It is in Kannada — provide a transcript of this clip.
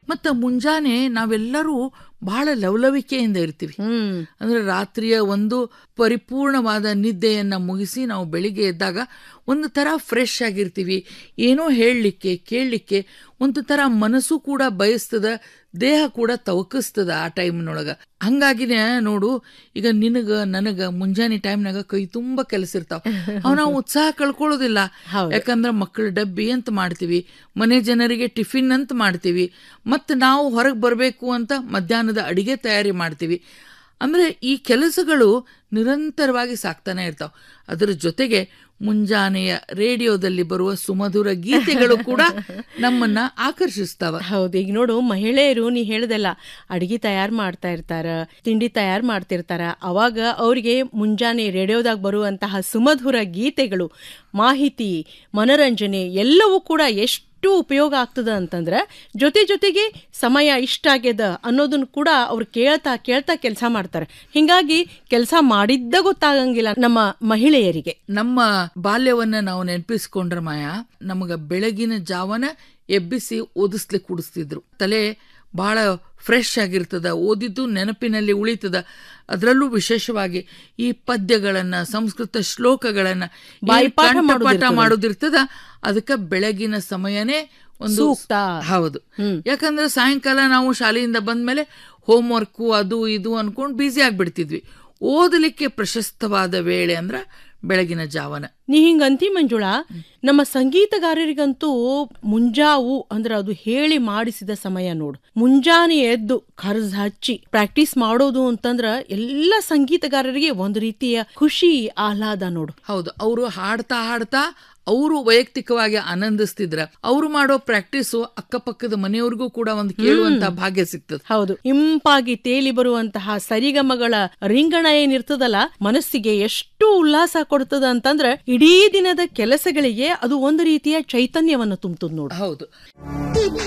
ಮತ್ತ ಮುಂಜಾನೆ ನಾವೆಲ್ಲರೂ ಬಹಳ ಲವಲವಿಕೆಯಿಂದ ಇರ್ತೀವಿ ಹ್ಮ್ ಅಂದ್ರೆ ರಾತ್ರಿಯ ಒಂದು ಪರಿಪೂರ್ಣವಾದ ನಿದ್ದೆಯನ್ನ ಮುಗಿಸಿ ನಾವು ಬೆಳಿಗ್ಗೆ ಎದ್ದಾಗ ಒಂದು ತರ ಫ್ರೆಶ್ ಆಗಿರ್ತೀವಿ ಏನೋ ಹೇಳಲಿಕ್ಕೆ ಕೇಳಲಿಕ್ಕೆ ಒಂದು ತರ ಮನಸ್ಸು ಕೂಡ ಬಯಸ್ತದ ದೇಹ ಕೂಡ ತವಕಿಸ್ತದ ಆ ಟೈಮ್ನೊಳಗ ಹಂಗಾಗಿನೇ ನೋಡು ಈಗ ನಿನಗ ನನಗ ಮುಂಜಾನೆ ಟೈಮ್ನಾಗ ಕೈ ತುಂಬಾ ಕೆಲಸ ಇರ್ತಾವ ಅವ್ ನಾವು ಉತ್ಸಾಹ ಕಳ್ಕೊಳ್ಳೋದಿಲ್ಲ ಹೌದು. ಯಾಕಂದ್ರೆ ಮಕ್ಕಳ ಡಬ್ಬಿ ಅಂತ ಮಾಡ್ತೀವಿ ಮನೆ ಜನರಿಗೆ ಟಿಫಿನ್ ಅಂತ ಮಾಡ್ತೀವಿ ಮತ್ತು ನಾವು ಹೊರಗೆ ಬರಬೇಕು ಅಂತ ಮಧ್ಯಾಹ್ನದ ಅಡಿಗೆ ತಯಾರಿ ಮಾಡ್ತೀವಿ ಅಂದ್ರೆ ಈ ಕೆಲಸಗಳು ನಿರಂತರವಾಗಿ ಸಾಕ್ತಾನೆ ಇರ್ತಾವ ಅದರ ಜೊತೆಗೆ ಮುಂಜಾನೆಯ ರೇಡಿಯೋದಲ್ಲಿ ಬರುವ ಸುಮಧುರ ಗೀತೆಗಳು ಕೂಡ ನಮ್ಮನ್ನ ಆಕರ್ಷಿಸ್ತಾವ ಹೌದು ಈಗ ನೋಡು ಮಹಿಳೆಯರು ನೀ ಹೇಳ್ದಲ್ಲ ಅಡಿಗೆ ತಯಾರು ಮಾಡ್ತಾ ಇರ್ತಾರ ತಿಂಡಿ ತಯಾರು ಮಾಡ್ತಿರ್ತಾರ ಅವಾಗ ಅವ್ರಿಗೆ ಮುಂಜಾನೆ ರೇಡಿಯೋದಾಗ ಬರುವಂತಹ ಸುಮಧುರ ಗೀತೆಗಳು ಮಾಹಿತಿ ಮನರಂಜನೆ ಎಲ್ಲವೂ ಕೂಡ ಎಷ್ಟು ಉಪಯೋಗ ಆಗ್ತದ ಅಂತಂದ್ರ ಜೊತೆ ಜೊತೆಗೆ ಸಮಯ ಇಷ್ಟ ಆಗ್ಯದ ಅನ್ನೋದನ್ನ ಕೂಡ ಅವ್ರು ಕೇಳ್ತಾ ಕೇಳ್ತಾ ಕೆಲಸ ಮಾಡ್ತಾರೆ ಹಿಂಗಾಗಿ ಕೆಲಸ ಮಾಡಿದ್ದ ಗೊತ್ತಾಗಂಗಿಲ್ಲ ನಮ್ಮ ಮಹಿಳೆಯರಿಗೆ ನಮ್ಮ ಬಾಲ್ಯವನ್ನ ನಾವು ನೆನಪಿಸ್ಕೊಂಡ್ರ ಮಾಯ ನಮಗ ಬೆಳಗಿನ ಜಾವನ ಎಬ್ಬಿಸಿ ಓದಿಸ್ಲಿಕ್ಕೆ ಕುಡಿಸ್ತಿದ್ರು ತಲೆ ಬಹಳ ಫ್ರೆಶ್ ಆಗಿರ್ತದ ಓದಿದ್ದು ನೆನಪಿನಲ್ಲಿ ಉಳಿತದ ಅದರಲ್ಲೂ ವಿಶೇಷವಾಗಿ ಈ ಪದ್ಯಗಳನ್ನ ಸಂಸ್ಕೃತ ಶ್ಲೋಕಗಳನ್ನ ಏನ್ ಬಾಯಿಪಾಠ ಕಂಠಪಾಠ ಮಾಡೋದಿರ್ತದ. ಮಾಡೋದಿರ್ತದ ಅದಕ್ಕ ಬೆಳಗಿನ ಸಮಯನೇ ಒಂದು ಸೂಕ್ತ. ಹೌದು ಯಾಕಂದ್ರೆ ಸಾಯಂಕಾಲ ನಾವು ಶಾಲೆಯಿಂದ ಬಂದ್ಮೇಲೆ ಹೋಮ್ ವರ್ಕು ಅದು ಇದು ಅನ್ಕೊಂಡು ಬ್ಯುಸಿ ಆಗ್ಬಿಡ್ತಿದ್ವಿ ಓದಲಿಕ್ಕೆ ಪ್ರಶಸ್ತವಾದ ವೇಳೆ ಅಂದ್ರ ಬೆಳಗಿನ ಜಾವನ ನೀ ಹಿಂಗ ಅಂತಿ ಮಂಜುಳಾ ನಮ್ಮ ಸಂಗೀತಗಾರರಿಗಂತೂ ಮುಂಜಾವು ಅಂದ್ರೆ ಅದು ಹೇಳಿ ಮಾಡಿಸಿದ ಸಮಯ ನೋಡು ಮುಂಜಾನೆ ಎದ್ದು ಕರ್ಜ್ ಹಚ್ಚಿ ಪ್ರಾಕ್ಟೀಸ್ ಮಾಡೋದು ಅಂತಂದ್ರ ಎಲ್ಲ ಸಂಗೀತಗಾರರಿಗೆ ಒಂದು ರೀತಿಯ ಖುಷಿ ಆಹ್ಲಾದ ನೋಡು ಹೌದು ಅವರು ಹಾಡ್ತಾ ಹಾಡ್ತಾ ಅವರು ವೈಯಕ್ತಿಕವಾಗಿ ಆನಂದಿಸ್ತಿದ್ರ ಅವರು ಮಾಡೋ ಪ್ರಾಕ್ಟೀಸು ಅಕ್ಕಪಕ್ಕದ ಮನೆಯವ್ರಿಗೂ ಕೂಡ ಒಂದು ಕೇಳುವಂತ ಭಾಗ್ಯ ಸಿಗ್ತದೆ ಹೌದು ಇಂಪಾಗಿ ತೇಲಿ ಬರುವಂತಹ ಸರಿಗಮಗಳ ರಿಂಗಣ ಏನಿರ್ತದಲ್ಲ ಮನಸ್ಸಿಗೆ ಎಷ್ಟು ಉಲ್ಲಾಸ ಕೊಡ್ತದ ಅಂತಂದ್ರ ಇಡೀ ದಿನದ ಕೆಲಸಗಳಿಗೆ ಅದು ಒಂದು ರೀತಿಯ ಚೈತನ್ಯವನ್ನು ತುಂಬುತ್ತದೆ ನೋಡು ಹೌದು ಇದ್ದ